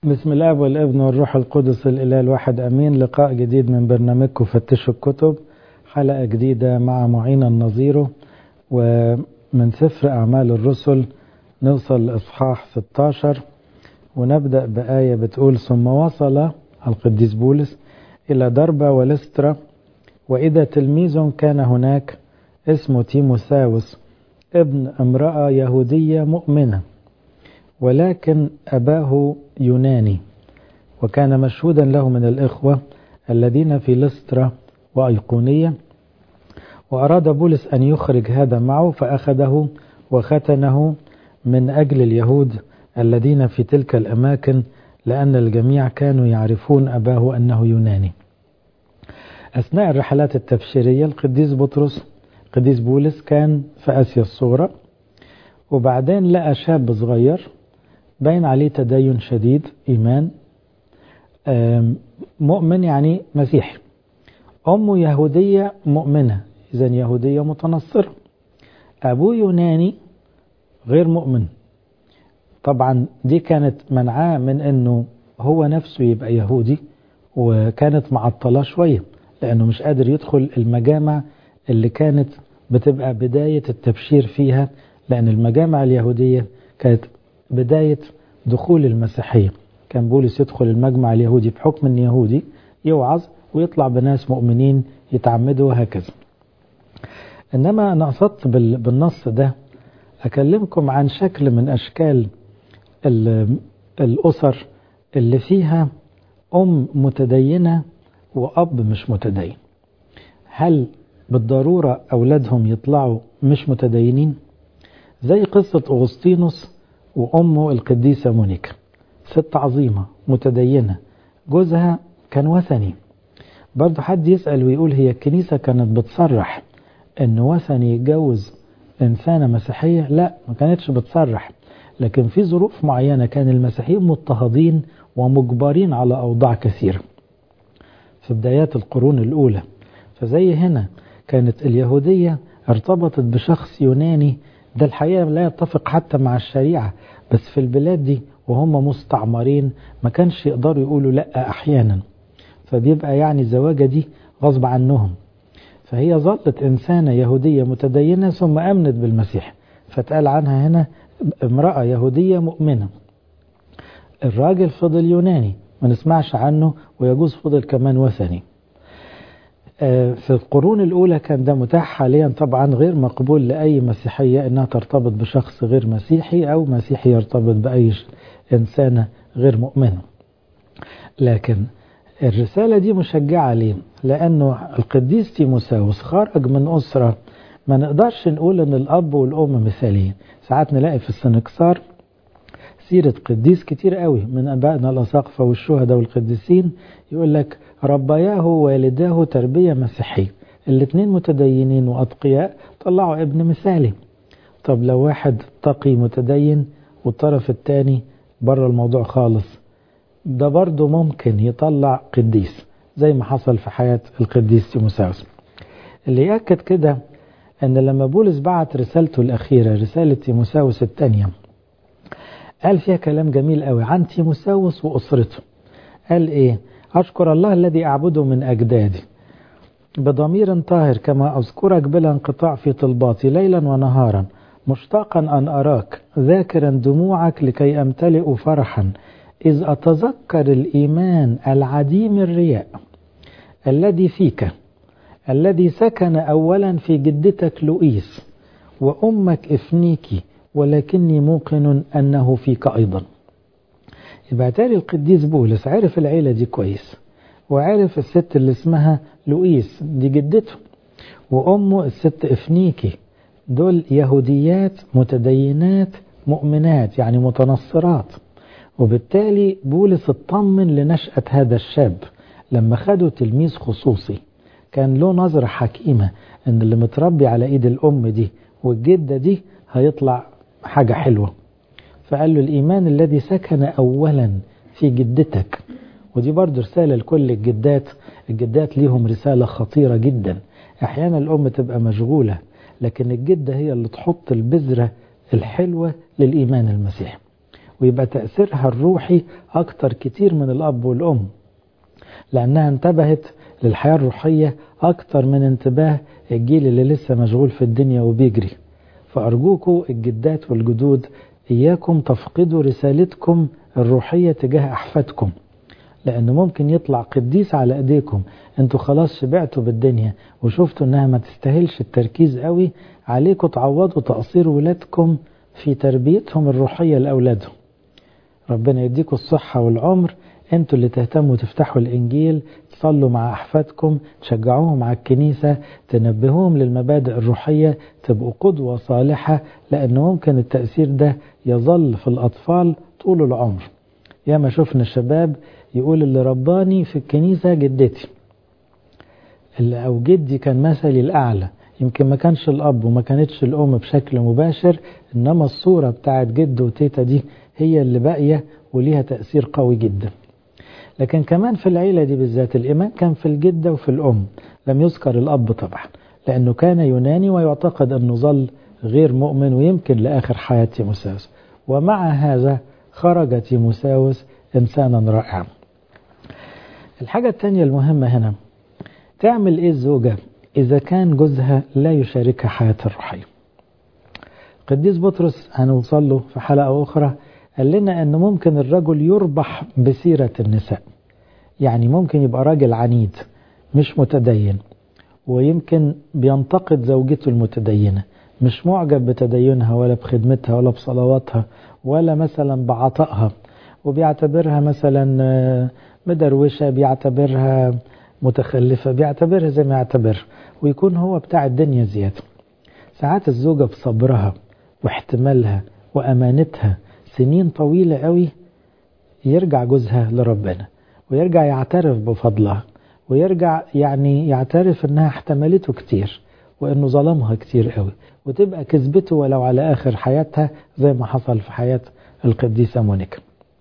بسم الله والابن والروح القدس الإله الواحد أمين لقاء جديد من برنامجكم فتشوا الكتب حلقة جديدة مع معين النظيره ومن سفر أعمال الرسل نوصل لإصحاح 16 ونبدأ بآية بتقول ثم وصل القديس بولس إلى دربة ولسترا وإذا تلميذ كان هناك اسمه تيموساوس ابن امرأة يهودية مؤمنة ولكن أباه يوناني وكان مشهودا له من الإخوة الذين في لسترا وأيقونية وأراد بولس أن يخرج هذا معه فأخذه وختنه من أجل اليهود الذين في تلك الأماكن لأن الجميع كانوا يعرفون أباه أنه يوناني أثناء الرحلات التبشيرية القديس بطرس القديس بولس كان في آسيا الصغرى وبعدين لقى شاب صغير باين عليه تدين شديد إيمان مؤمن يعني مسيحي أمه يهودية مؤمنة إذا يهودية متنصرة أبوه يوناني غير مؤمن طبعا دي كانت منعاه من أنه هو نفسه يبقى يهودي وكانت معطلة شوية لأنه مش قادر يدخل المجامع اللي كانت بتبقى بداية التبشير فيها لأن المجامع اليهودية كانت بداية دخول المسيحية كان بولس يدخل المجمع اليهودي بحكم أن يهودي يوعظ ويطلع بناس مؤمنين يتعمدوا وهكذا إنما أنا قصدت بالنص ده أكلمكم عن شكل من أشكال الأسر اللي فيها أم متدينة وأب مش متدين هل بالضرورة أولادهم يطلعوا مش متدينين زي قصة أغسطينوس وأمه القديسة مونيكا ست عظيمة متدينة جوزها كان وثني برضه حد يسأل ويقول هي الكنيسة كانت بتصرح أن وثني يتجوز إنسانة مسيحية لا ما كانتش بتصرح لكن في ظروف معينة كان المسيحيين مضطهدين ومجبرين على أوضاع كثيرة في بدايات القرون الأولى فزي هنا كانت اليهودية ارتبطت بشخص يوناني ده الحقيقة لا يتفق حتى مع الشريعة بس في البلاد دي وهم مستعمرين ما كانش يقدروا يقولوا لا أحيانا فبيبقى يعني الزواجة دي غصب عنهم فهي ظلت إنسانة يهودية متدينة ثم أمنت بالمسيح فتقال عنها هنا امرأة يهودية مؤمنة الراجل فضل يوناني ما نسمعش عنه ويجوز فضل كمان وثني في القرون الأولى كان ده متاح حاليا طبعا غير مقبول لأي مسيحية أنها ترتبط بشخص غير مسيحي أو مسيحي يرتبط بأي إنسانة غير مؤمنة لكن الرسالة دي مشجعة ليه لأنه القديس تيموساوس خرج من أسرة ما نقدرش نقول أن الأب والأم مثاليين ساعات نلاقي في السنكسار سيرة قديس كتير قوي من أبائنا الأساقفة والشهداء والقديسين يقول لك ربياه والداه تربية مسيحية الاثنين متدينين وأتقياء طلعوا ابن مثالي طب لو واحد تقي متدين والطرف الثاني بره الموضوع خالص ده برضه ممكن يطلع قديس زي ما حصل في حياة القديس تيموساوس اللي يأكد كده أن لما بولس بعت رسالته الأخيرة رسالة تيموساوس الثانية قال فيها كلام جميل قوي عن تيموساوس وأسرته قال إيه أشكر الله الذي أعبده من أجدادي بضمير طاهر كما أذكرك بلا انقطاع في طلباتي ليلا ونهارا مشتاقا أن أراك ذاكرا دموعك لكي أمتلئ فرحا إذ أتذكر الإيمان العديم الرياء الذي فيك الذي سكن أولا في جدتك لؤيس وأمك إفنيكي ولكني موقن أنه فيك أيضا يبقى تالي القديس بولس عرف العيلة دي كويس وعرف الست اللي اسمها لؤيس دي جدته وأمه الست إفنيكي دول يهوديات متدينات مؤمنات يعني متنصرات وبالتالي بولس اطمن لنشأة هذا الشاب لما خده تلميذ خصوصي كان له نظرة حكيمة ان اللي متربي على ايد الام دي والجدة دي هيطلع حاجة حلوة فقال له الإيمان الذي سكن أولا في جدتك ودي برضو رسالة لكل الجدات الجدات ليهم رسالة خطيرة جدا أحيانا الأم تبقى مشغولة لكن الجدة هي اللي تحط البذرة الحلوة للإيمان المسيحي ويبقى تأثيرها الروحي أكتر كتير من الأب والأم لأنها انتبهت للحياة الروحية أكتر من انتباه الجيل اللي لسه مشغول في الدنيا وبيجري فأرجوكوا الجدات والجدود إياكم تفقدوا رسالتكم الروحية تجاه أحفادكم لأنه ممكن يطلع قديس على أيديكم أنتوا خلاص شبعتوا بالدنيا وشفتوا أنها ما تستاهلش التركيز قوي عليكم تعوضوا تقصير ولادكم في تربيتهم الروحية لأولادهم ربنا يديكم الصحة والعمر أنتوا اللي تهتموا تفتحوا الإنجيل تصلوا مع أحفادكم تشجعوهم على الكنيسة تنبهوهم للمبادئ الروحية تبقوا قدوة صالحة لأنه ممكن التأثير ده يظل في الأطفال طول العمر ياما شفنا الشباب يقول اللي رباني في الكنيسة جدتي اللي أو جدي كان مثلي الأعلى يمكن ما كانش الأب وما كانتش الأم بشكل مباشر إنما الصورة بتاعت جد وتيتا دي هي اللي باقية وليها تأثير قوي جدا لكن كمان في العيلة دي بالذات الإيمان كان في الجدة وفي الأم لم يذكر الأب طبعا لأنه كان يوناني ويعتقد أنه ظل غير مؤمن ويمكن لآخر حياة تيموساوس ومع هذا خرج تيموساوس إنسانا رائعا الحاجة الثانية المهمة هنا تعمل إيه الزوجة إذا كان جوزها لا يشاركها حياة الروحية قديس بطرس هنوصل له في حلقة أخرى قال لنا أنه ممكن الرجل يربح بسيرة النساء يعني ممكن يبقى راجل عنيد مش متدين ويمكن بينتقد زوجته المتدينة مش معجب بتدينها ولا بخدمتها ولا بصلواتها ولا مثلا بعطائها وبيعتبرها مثلا مدروشة بيعتبرها متخلفة بيعتبرها زي ما يعتبرها ويكون هو بتاع الدنيا زيادة ساعات الزوجة بصبرها واحتمالها وأمانتها سنين طويلة قوي يرجع جوزها لربنا ويرجع يعترف بفضلها ويرجع يعني يعترف انها احتملته كتير وانه ظلمها كتير قوي وتبقى كذبته ولو على اخر حياتها زي ما حصل في حياة القديسة مونيكا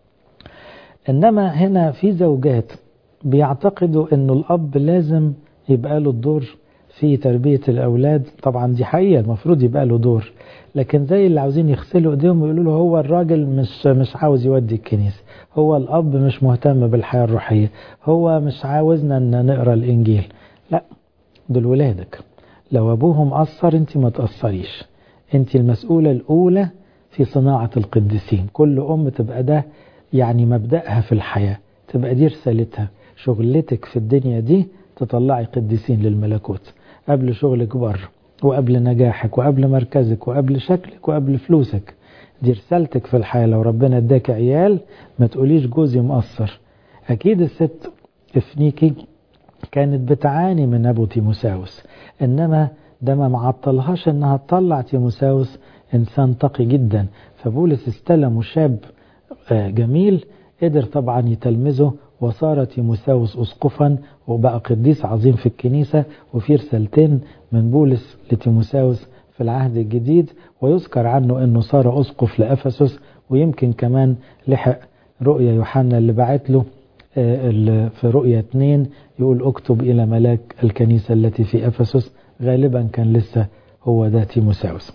انما هنا في زوجات بيعتقدوا انه الاب لازم يبقى له الدور في تربية الأولاد طبعا دي حقيقة المفروض يبقى له دور لكن زي اللي عاوزين يغسلوا ايديهم ويقولوا له هو الراجل مش مش عاوز يودي الكنيسة هو الأب مش مهتم بالحياة الروحية هو مش عاوزنا ان نقرا الإنجيل لا دول ولادك لو أبوهم قصر أنت ما تقصريش أنت المسؤولة الأولى في صناعة القديسين كل أم تبقى ده يعني مبدأها في الحياة تبقى دي رسالتها شغلتك في الدنيا دي تطلعي قديسين للملكوت قبل شغلك بره وقبل نجاحك وقبل مركزك وقبل شكلك وقبل فلوسك دي رسالتك في الحياة لو ربنا اداك عيال ما تقوليش جوزي مقصر أكيد الست افنيكي كانت بتعاني من أبو تيموساوس إنما ده ما معطلهاش إنها تطلع تيموساوس إنسان تقي جدا فبولس استلم شاب جميل قدر طبعا يتلمذه وصار تيموساوس أسقفا وبقى قديس عظيم في الكنيسة وفي رسالتين من بولس لتيموساوس في العهد الجديد ويذكر عنه أنه صار أسقف لأفسس ويمكن كمان لحق رؤيا يوحنا اللي بعت له في رؤيا 2 يقول اكتب إلى ملاك الكنيسة التي في أفسس غالبا كان لسه هو ده تيموساوس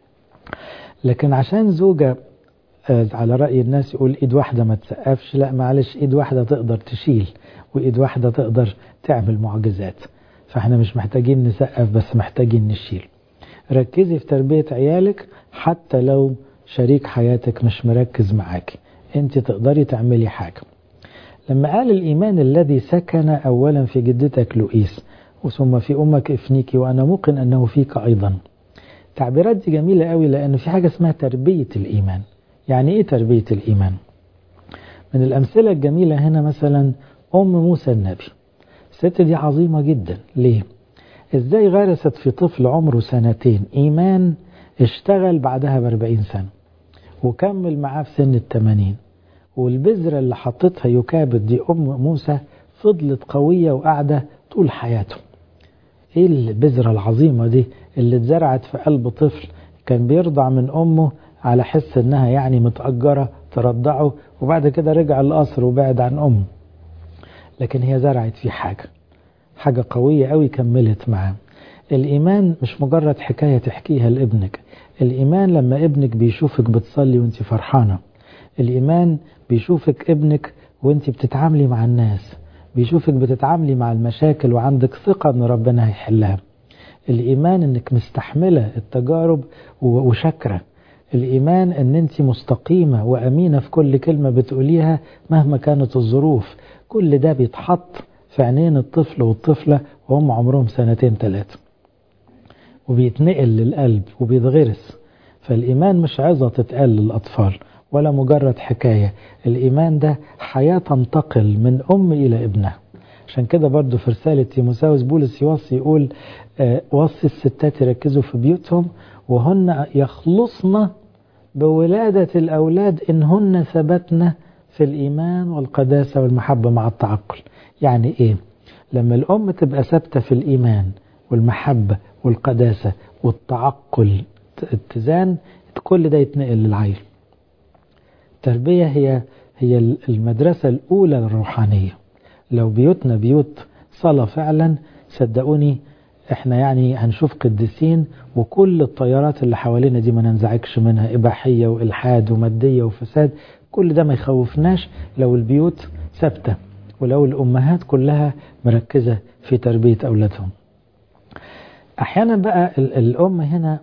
لكن عشان زوجة على رأي الناس يقول ايد واحدة ما تسقفش لا معلش ايد واحدة تقدر تشيل وايد واحدة تقدر تعمل معجزات فاحنا مش محتاجين نسقف بس محتاجين نشيل ركزي في تربية عيالك حتى لو شريك حياتك مش مركز معاك انت تقدري تعملي حاجة لما قال الإيمان الذي سكن أولا في جدتك لؤيس وثم في أمك إفنيكي وأنا موقن أنه فيك أيضا تعبيرات دي جميلة قوي لأن في حاجة اسمها تربية الإيمان يعني إيه تربية الإيمان من الأمثلة الجميلة هنا مثلا أم موسى النبي الست دي عظيمة جدا ليه إزاي غرست في طفل عمره سنتين إيمان اشتغل بعدها بأربعين سنة وكمل معاه في سن التمانين والبذرة اللي حطتها يكابد دي أم موسى فضلت قوية وقاعدة طول حياته ايه البذرة العظيمة دي اللي اتزرعت في قلب طفل كان بيرضع من أمه على حس انها يعني متأجرة ترضعه وبعد كده رجع القصر وبعد عن أمه لكن هي زرعت فيه حاجة حاجة قوية قوي كملت معاه الإيمان مش مجرد حكاية تحكيها لابنك الإيمان لما ابنك بيشوفك بتصلي وانت فرحانة الإيمان بيشوفك ابنك وانت بتتعاملي مع الناس بيشوفك بتتعاملي مع المشاكل وعندك ثقة ان ربنا هيحلها الإيمان انك مستحملة التجارب وشكرة الإيمان ان انت مستقيمة وأمينة في كل كلمة بتقوليها مهما كانت الظروف كل ده بيتحط في عينين الطفل والطفلة وهم عمرهم سنتين ثلاثة وبيتنقل للقلب وبيتغرس فالإيمان مش عظة تتقال للأطفال ولا مجرد حكاية الإيمان ده حياة تنتقل من أم إلى ابنها عشان كده برضو في رسالة تيموساوس بولس يوصي يقول آه وصي الستات يركزوا في بيوتهم وهن يخلصن بولادة الأولاد إنهن ثبتن في الإيمان والقداسة والمحبة مع التعقل يعني إيه لما الأم تبقى ثابتة في الإيمان والمحبة والقداسة والتعقل اتزان كل ده يتنقل للعيل التربية هي هي المدرسة الأولى الروحانية لو بيوتنا بيوت صلاة فعلا صدقوني احنا يعني هنشوف قديسين وكل الطيارات اللي حوالينا دي ما ننزعجش منها إباحية وإلحاد ومادية وفساد كل ده ما يخوفناش لو البيوت ثابتة ولو الأمهات كلها مركزة في تربية أولادهم أحيانا بقى الأم هنا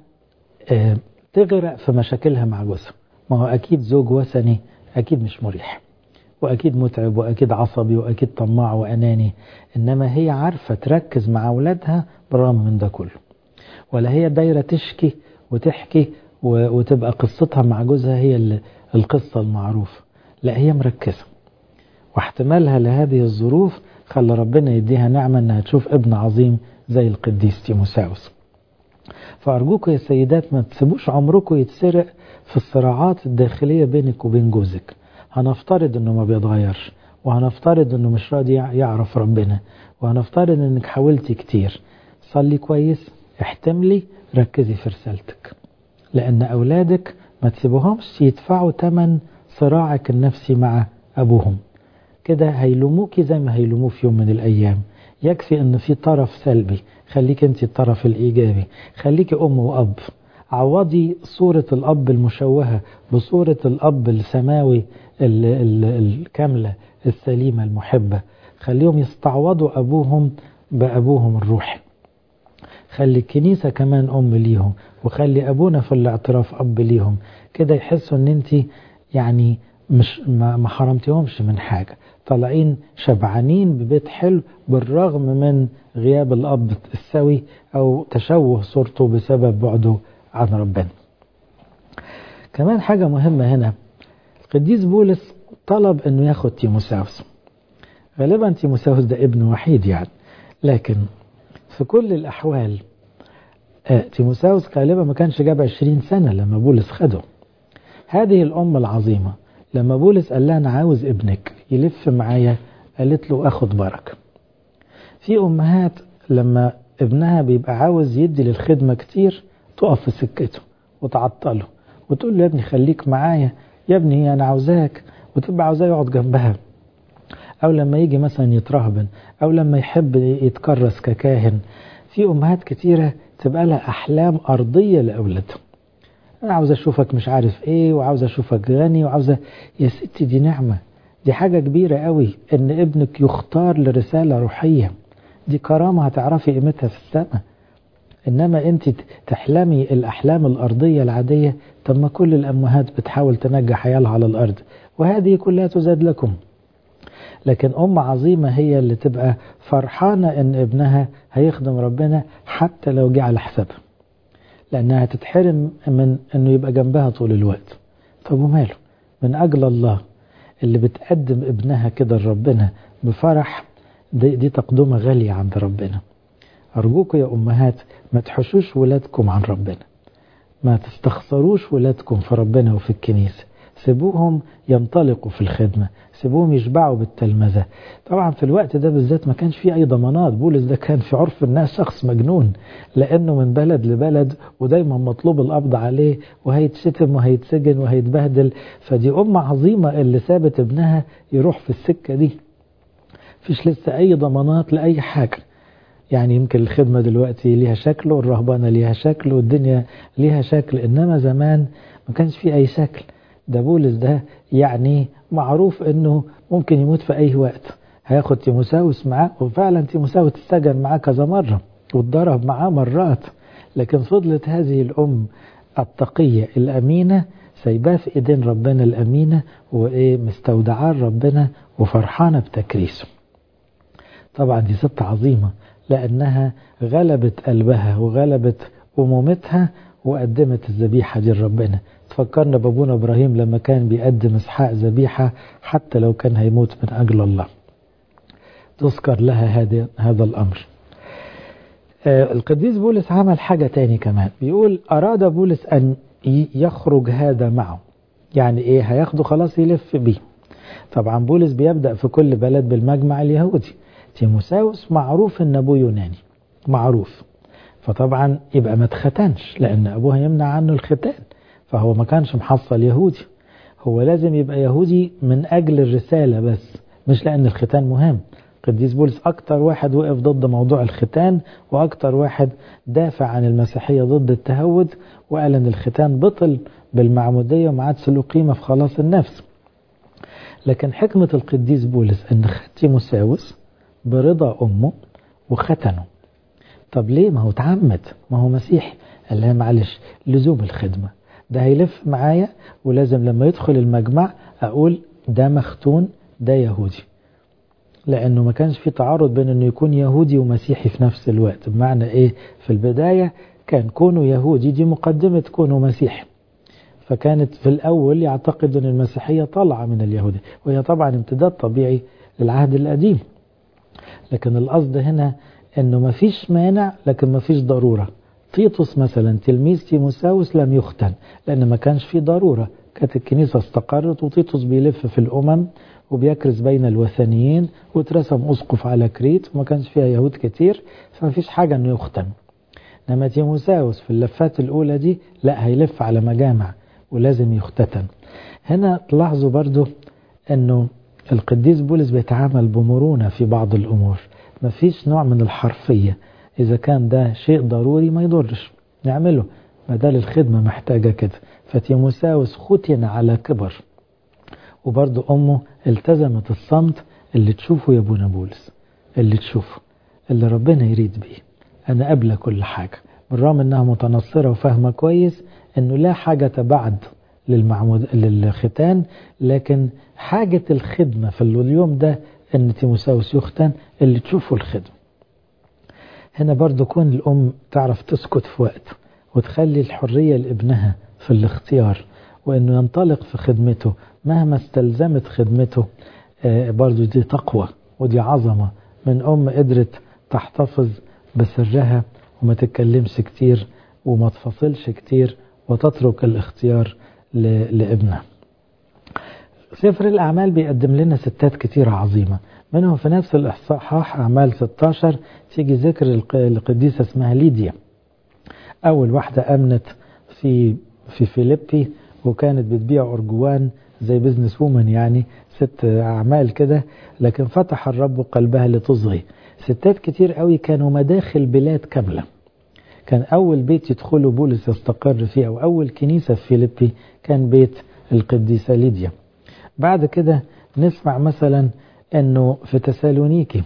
تغرق في مشاكلها مع جوزها ما هو أكيد زوج وثني أكيد مش مريح وأكيد متعب وأكيد عصبي وأكيد طماع وأناني إنما هي عارفة تركز مع أولادها بالرغم من ده كله ولا هي دايرة تشكي وتحكي وتبقى قصتها مع جوزها هي القصة المعروفة لا هي مركزة واحتمالها لهذه الظروف خلى ربنا يديها نعمة أنها تشوف ابن عظيم زي القديس تيموساوس فأرجوكم يا سيدات ما تسيبوش عمركم يتسرق في الصراعات الداخلية بينك وبين جوزك هنفترض انه ما بيتغيرش وهنفترض انه مش راضي يعرف ربنا وهنفترض انك حاولتي كتير صلي كويس احتملي ركزي في رسالتك لان اولادك ما تسيبوهمش يدفعوا ثمن صراعك النفسي مع ابوهم كده هيلوموكي زي ما هيلوموه في يوم من الايام يكفي ان في طرف سلبي خليك انت الطرف الايجابي خليكي ام واب عوضي صورة الأب المشوهة بصورة الأب السماوي ال ال الكاملة السليمة المحبة خليهم يستعوضوا أبوهم بأبوهم الروحي خلي الكنيسة كمان أم ليهم وخلي أبونا في الاعتراف أب ليهم كده يحسوا أن أنت يعني مش ما حرمتيهمش من حاجة طالعين شبعانين ببيت حلو بالرغم من غياب الأب السوي أو تشوه صورته بسبب بعده عن ربنا كمان حاجة مهمة هنا القديس بولس طلب أنه ياخد تيموساوس غالبا تيموساوس ده ابن وحيد يعني لكن في كل الأحوال تيموساوس غالبا ما كانش جاب 20 سنة لما بولس خده هذه الأم العظيمة لما بولس قال لها أنا عاوز ابنك يلف معايا قالت له أخد بركة في أمهات لما ابنها بيبقى عاوز يدي للخدمة كتير تقف في سكته وتعطله وتقول له يا ابني خليك معايا يا ابني أنا عاوزاك وتبقى عاوزاه يقعد جنبها أو لما يجي مثلا يترهبن أو لما يحب يتكرس ككاهن في أمهات كتيرة تبقى لها أحلام أرضية لأولادهم أنا عاوز أشوفك مش عارف إيه وعاوز أشوفك غني وعاوزة يا ستي دي نعمة دي حاجة كبيرة قوي إن ابنك يختار لرسالة روحية دي كرامة هتعرفي قيمتها في السماء إنما أنت تحلمي الأحلام الأرضية العادية طب ما كل الأمهات بتحاول تنجح عيالها على الأرض وهذه كلها تزاد لكم لكن أم عظيمة هي اللي تبقى فرحانة إن ابنها هيخدم ربنا حتى لو جه على حسابها لأنها تتحرم من إنه يبقى جنبها طول الوقت طب وماله من أجل الله اللي بتقدم ابنها كده لربنا بفرح دي, دي تقدمة غالية عند ربنا أرجوكم يا أمهات ما تحشوش ولادكم عن ربنا ما تستخسروش ولادكم في ربنا وفي الكنيسة سيبوهم ينطلقوا في الخدمة سيبوهم يشبعوا بالتلمذة طبعا في الوقت ده بالذات ما كانش فيه أي ضمانات بولس ده كان في عرف الناس شخص مجنون لأنه من بلد لبلد ودايما مطلوب القبض عليه وهيتشتم وهيتسجن وهيتبهدل فدي أم عظيمة اللي سابت ابنها يروح في السكة دي فيش لسه أي ضمانات لأي حاجة يعني يمكن الخدمة دلوقتي ليها شكل والرهبانة ليها شكل والدنيا ليها شكل إنما زمان ما كانش فيه أي شكل ده بولس ده يعني معروف انه ممكن يموت في اي وقت هياخد تيموساوس معاه وفعلا تيموساوس اتسجن معاه كذا مرة واتضرب معاه مرات لكن فضلت هذه الأم التقية الأمينة سايباه في ايدين ربنا الأمينة وإيه مستودعاه ربنا وفرحانة بتكريسه طبعا دي ست عظيمة لأنها غلبت قلبها وغلبت أمومتها وقدمت الذبيحة دي لربنا تفكرنا بابونا إبراهيم لما كان بيقدم إسحاق ذبيحة حتى لو كان هيموت من أجل الله تذكر لها هذا هذا الأمر آه القديس بولس عمل حاجة تاني كمان بيقول أراد بولس أن يخرج هذا معه يعني إيه هياخده خلاص يلف بيه طبعا بولس بيبدأ في كل بلد بالمجمع اليهودي تيموساوس معروف ان ابوه يوناني معروف فطبعا يبقى ما اتختنش لان ابوه يمنع عنه الختان فهو ما كانش محصل يهودي هو لازم يبقى يهودي من اجل الرسالة بس مش لان الختان مهم قديس بولس اكتر واحد وقف ضد موضوع الختان واكتر واحد دافع عن المسيحية ضد التهود وقال ان الختان بطل بالمعمودية وما عادش له قيمة في خلاص النفس لكن حكمة القديس بولس ان خد تيموساوس برضا أمه وختنه طب ليه ما هو اتعمد ما هو مسيحي قال لها معلش لزوم الخدمة ده هيلف معايا ولازم لما يدخل المجمع أقول ده مختون ده يهودي لأنه ما كانش في تعارض بين أنه يكون يهودي ومسيحي في نفس الوقت بمعنى إيه في البداية كان كونه يهودي دي مقدمة كونه مسيحي فكانت في الأول يعتقد أن المسيحية طالعة من اليهودية وهي طبعا امتداد طبيعي للعهد القديم لكن القصد هنا انه ما فيش مانع لكن ما فيش ضرورة تيتوس مثلا تلميذ تيموساوس لم يختن لان ما كانش في ضرورة كانت الكنيسة استقرت وتيتوس بيلف في الامم وبيكرز بين الوثنيين واترسم اسقف على كريت وما كانش فيها يهود كتير فما فيش حاجة انه يختن انما تيموساوس في اللفات الاولى دي لا هيلف على مجامع ولازم يختتن هنا تلاحظوا برضو انه القديس بولس بيتعامل بمرونة في بعض الأمور ما فيش نوع من الحرفية إذا كان ده شيء ضروري ما يضرش نعمله بدل الخدمة محتاجة كده فتيموساوس ختن على كبر وبرضه أمه التزمت الصمت اللي تشوفه يا ابونا بولس اللي تشوفه اللي ربنا يريد بيه أنا قابلة كل حاجة بالرغم إنها متنصرة وفاهمة كويس إنه لا حاجة بعد للمعمود للختان لكن حاجة الخدمة في اليوم ده ان تيموساوس يختن اللي تشوفه الخدمة هنا برضو كون الأم تعرف تسكت في وقت وتخلي الحرية لابنها في الاختيار وانه ينطلق في خدمته مهما استلزمت خدمته برضو دي تقوى ودي عظمة من أم قدرت تحتفظ بسرها وما تتكلمش كتير وما تفصلش كتير وتترك الاختيار لابنها سفر الأعمال بيقدم لنا ستات كتيرة عظيمة منهم في نفس الإصحاح أعمال 16 تيجي ذكر القديسة اسمها ليديا أول واحدة أمنت في في فيليبي وكانت بتبيع أرجوان زي بزنس وومن يعني ست أعمال كده لكن فتح الرب قلبها لتصغي ستات كتير قوي كانوا مداخل بلاد كاملة كان أول بيت يدخله بولس يستقر فيه أو أول كنيسة في فيليبي كان بيت القديسة ليديا بعد كده نسمع مثلا أنه في تسالونيكي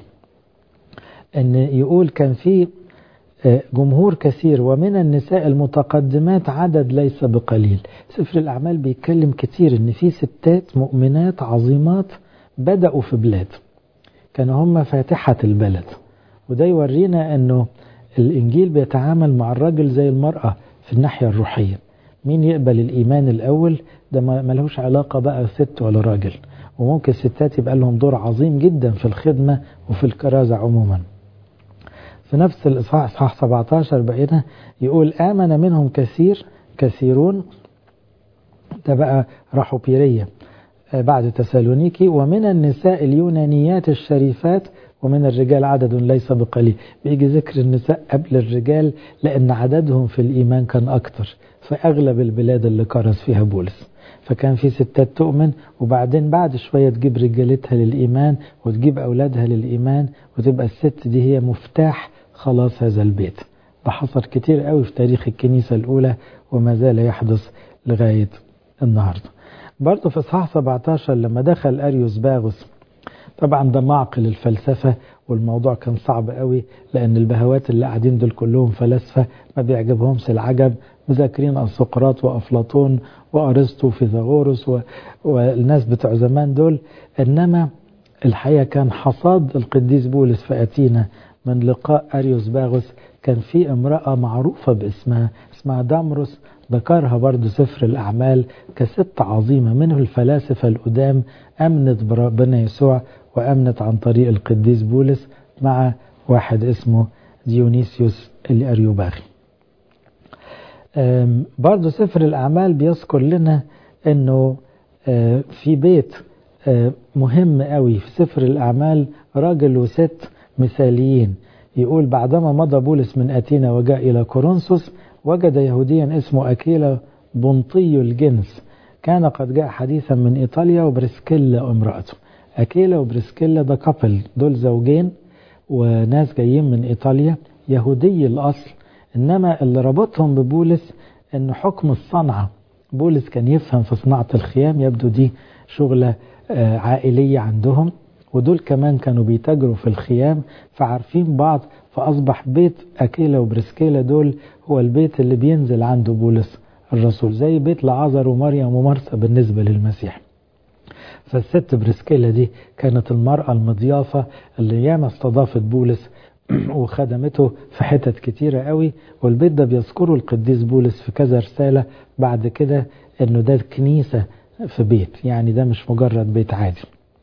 أن يقول كان في جمهور كثير ومن النساء المتقدمات عدد ليس بقليل سفر الأعمال بيتكلم كتير أن في ستات مؤمنات عظيمات بدأوا في بلاد كانوا هم فاتحة البلد وده يورينا أنه الإنجيل بيتعامل مع الرجل زي المرأة في الناحية الروحية مين يقبل الإيمان الأول ده ملهوش علاقة بقى ست ولا راجل وممكن الستات يبقى لهم دور عظيم جدا في الخدمة وفي الكرازة عموما في نفس الإصحاح إصحاح 17 بقينا يقول آمن منهم كثير كثيرون ده بقى راحوا بيرية بعد تسالونيكي ومن النساء اليونانيات الشريفات ومن الرجال عدد ليس بقليل بيجي ذكر النساء قبل الرجال لأن عددهم في الإيمان كان أكتر في أغلب البلاد اللي كرز فيها بولس فكان في ستات تؤمن وبعدين بعد شوية تجيب رجالتها للإيمان وتجيب أولادها للإيمان وتبقى الست دي هي مفتاح خلاص هذا البيت ده حصل كتير قوي في تاريخ الكنيسة الأولى وما زال يحدث لغاية النهاردة برضه في إصحاح 17 لما دخل أريوس باغوس طبعا ده معقل الفلسفة والموضوع كان صعب قوي لأن البهوات اللي قاعدين دول كلهم فلاسفة ما بيعجبهمش العجب مذاكرين سقراط وأفلاطون وأرسطو وفيثاغورس و... والناس بتوع زمان دول إنما الحقيقة كان حصاد القديس بولس في أتينا من لقاء أريوس باغوس كان في امرأة معروفة باسمها اسمها دامروس ذكرها برضو سفر الأعمال كست عظيمة من الفلاسفة القدام أمنت بربنا يسوع وأمنت عن طريق القديس بولس مع واحد اسمه ديونيسيوس الأريوباغي برضو سفر الأعمال بيذكر لنا أنه في بيت مهم قوي في سفر الأعمال راجل وست مثاليين يقول بعدما مضى بولس من أتينا وجاء إلى كورنثوس وجد يهوديا اسمه أكيلا بنطي الجنس كان قد جاء حديثا من إيطاليا وبرسكيلا امرأته أكيلا وبرسكيلا ده كابل دول زوجين وناس جايين من إيطاليا يهودي الأصل إنما اللي ربطهم ببولس إن حكم الصنعة بولس كان يفهم في صناعة الخيام يبدو دي شغلة عائلية عندهم ودول كمان كانوا بيتاجروا في الخيام فعارفين بعض فأصبح بيت أكيلا وبرسكيلا دول هو البيت اللي بينزل عنده بولس الرسول زي بيت لعازر ومريم ومرثا بالنسبة للمسيح فالست برسكيلا دي كانت المرأة المضيافة اللي ياما استضافت بولس وخدمته في حتت كتيرة قوي والبيت ده بيذكره القديس بولس في كذا رسالة بعد كده انه ده كنيسة في بيت يعني ده مش مجرد بيت عادي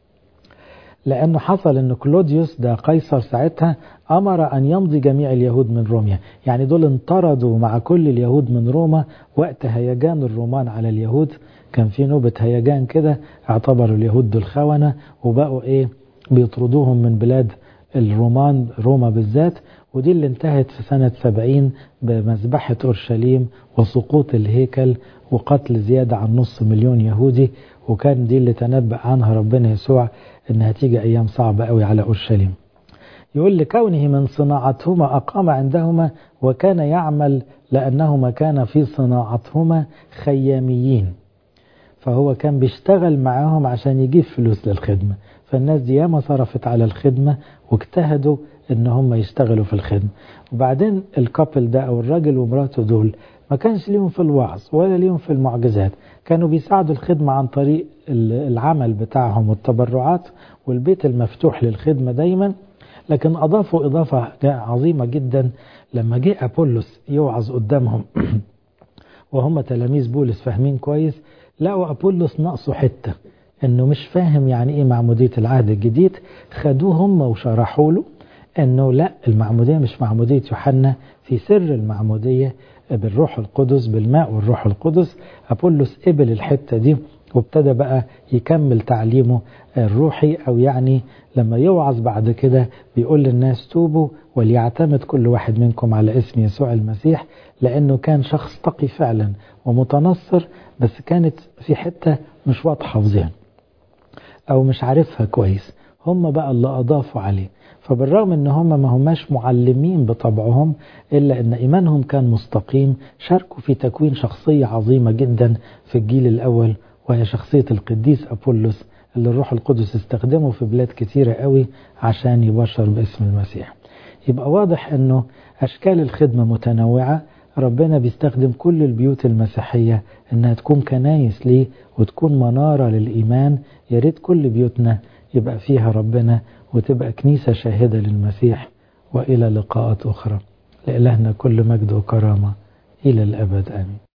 لأنه حصل أن كلوديوس ده قيصر ساعتها أمر أن يمضي جميع اليهود من روميا يعني دول انطردوا مع كل اليهود من روما وقت هيجان الرومان على اليهود كان في نوبة هيجان كده اعتبروا اليهود دول خونة وبقوا إيه بيطردوهم من بلاد الرومان روما بالذات ودي اللي انتهت في سنة سبعين بمذبحة أورشليم وسقوط الهيكل وقتل زيادة عن نص مليون يهودي وكان دي اللي تنبأ عنها ربنا يسوع انها تيجي ايام صعبة قوي على اورشليم يقول لكونه من صناعتهما اقام عندهما وكان يعمل لانهما كان في صناعتهما خياميين فهو كان بيشتغل معاهم عشان يجيب فلوس للخدمة فالناس دي ياما صرفت على الخدمة واجتهدوا ان هم يشتغلوا في الخدمة وبعدين الكابل ده او الراجل ومراته دول ما كانش ليهم في الوعظ ولا ليهم في المعجزات كانوا بيساعدوا الخدمة عن طريق العمل بتاعهم والتبرعات والبيت المفتوح للخدمة دايما لكن أضافوا إضافة عظيمة جدا لما جه أبولس يوعظ قدامهم وهم تلاميذ بولس فاهمين كويس لقوا أبولس ناقصه حتة إنه مش فاهم يعني إيه معمودية العهد الجديد خدوه هم وشرحوا له إنه لا المعمودية مش معمودية يوحنا في سر المعمودية بالروح القدس بالماء والروح القدس أبولس قبل الحتة دي وابتدى بقى يكمل تعليمه الروحي أو يعني لما يوعظ بعد كده بيقول للناس توبوا وليعتمد كل واحد منكم على اسم يسوع المسيح لأنه كان شخص تقي فعلا ومتنصر بس كانت في حتة مش واضحة في ذهنه أو مش عارفها كويس هم بقى اللي أضافوا عليه فبالرغم ان هم ما هماش معلمين بطبعهم الا ان ايمانهم كان مستقيم شاركوا في تكوين شخصية عظيمة جدا في الجيل الاول وهي شخصية القديس ابولس اللي الروح القدس استخدمه في بلاد كتيرة قوي عشان يبشر باسم المسيح يبقى واضح انه اشكال الخدمة متنوعة ربنا بيستخدم كل البيوت المسيحية انها تكون كنايس ليه وتكون منارة للايمان يا ريت كل بيوتنا يبقى فيها ربنا وتبقى كنيسة شاهدة للمسيح وإلى لقاءات أخرى لإلهنا كل مجد وكرامة إلى الأبد آمين